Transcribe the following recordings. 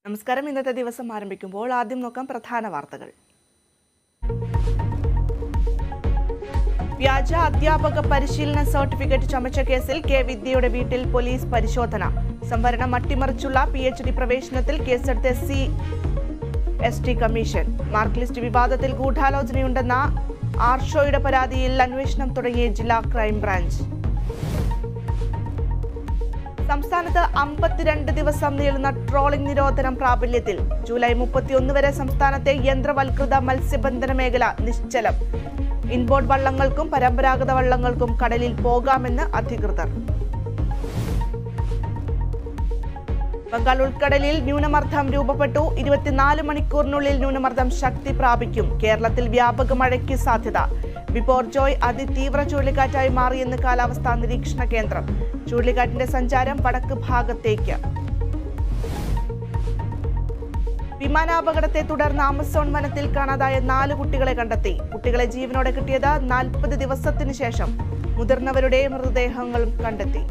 നമസ്കാരം ഇന്നത്തെ ദിവസം ആരംഭിക്കുമ്പോൾ ആദ്യം നോക്കാം പ്രധാന വാർത്തകൾ വ്യാജ അധ്യാപക പരിശീലന സർട്ടിഫിക്കറ്റ് ചമച്ച കേസിൽ കെ വിദ്യയുടെ വീട്ടിൽ പോലീസ് പരിശോധന സംവരണം അട്ടിമറിച്ചുള്ള പി എച്ച് ഡി പ്രവേശനത്തിൽ കേസെടുത്ത C S T commission mark list വിവാദത്തിൽ ഗൂഢാലോചനയുണ്ടെന്ന ആർഷോയുടെ പരാതിയിൽ അന്വേഷണം തുടങ്ങിയ ജില്ലാ ക്രൈംബ്രാഞ്ച് സംസ്ഥാനത്ത് അമ്പത്തിരണ്ട് ദിവസം നീളുന്ന ട്രോളിംഗ് നിരോധനം പ്രാബല്യത്തിൽ ജൂലൈ മുപ്പത്തിയൊന്ന് വരെ സംസ്ഥാനത്തെ യന്ത്രവൽകൃത മത്സ്യബന്ധന മേഖല നിശ്ചലം ഇൻബോർഡ് വള്ളങ്ങൾക്കും പരമ്പരാഗത വള്ളങ്ങൾക്കും കടലിൽ പോകാമെന്ന് അധികൃതർ ബംഗാൾ ഉൾക്കടലിൽ ന്യൂനമർദ്ദം രൂപപ്പെട്ടു ഇരുപത്തിനാല് മണിക്കൂറിനുള്ളിൽ ന്യൂനമർദ്ദം ശക്തി പ്രാപിക്കും കേരളത്തിൽ വ്യാപക മഴയ്ക്ക് സാധ്യത ബിപോർജോയ് അതിതീവ്ര ചുഴലിക്കാറ്റായി മാറിയെന്ന് കാലാവസ്ഥാ നിരീക്ഷണ കേന്ദ്രം ചുഴലിക്കാറ്റിന്റെ സഞ്ചാരം വടക്ക് ഭാഗത്തേക്ക് വിമാനാപകടത്തെ തുടർന്ന് ആമസോൺ വനത്തിൽ കാണാതായ നാല് കുട്ടികളെ കണ്ടെത്തി കുട്ടികളെ ജീവനോടെ കിട്ടിയത് നാൽപ്പത് ദിവസത്തിനു ശേഷം മുതിർന്നവരുടെ മൃതദേഹങ്ങളും കണ്ടെത്തി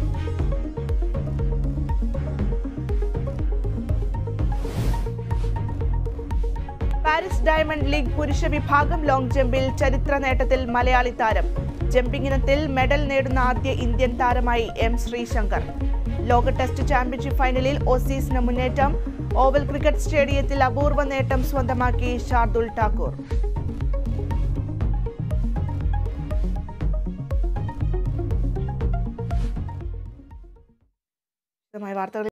പാരീസ് ഡയമണ്ട് ലീഗ് പുരുഷ വിഭാഗം ലോങ് ജമ്പിൽ ചരിത്ര നേട്ടത്തിൽ മലയാളി താരം ജമ്പിംഗ് ഇനത്തിൽ മെഡൽ നേടുന്ന ആദ്യ ഇന്ത്യൻ താരമായി എം ശ്രീശങ്കർ ലോക ടെസ്റ്റ് ചാമ്പ്യൻഷിപ്പ് ഫൈനലിൽ ഓസീസിന് മുന്നേറ്റം ഓവൽ ക്രിക്കറ്റ് സ്റ്റേഡിയത്തിൽ അപൂർവ നേട്ടം സ്വന്തമാക്കി ഷാർദുൽ ഠാക്കൂർ വാർത്തകൾ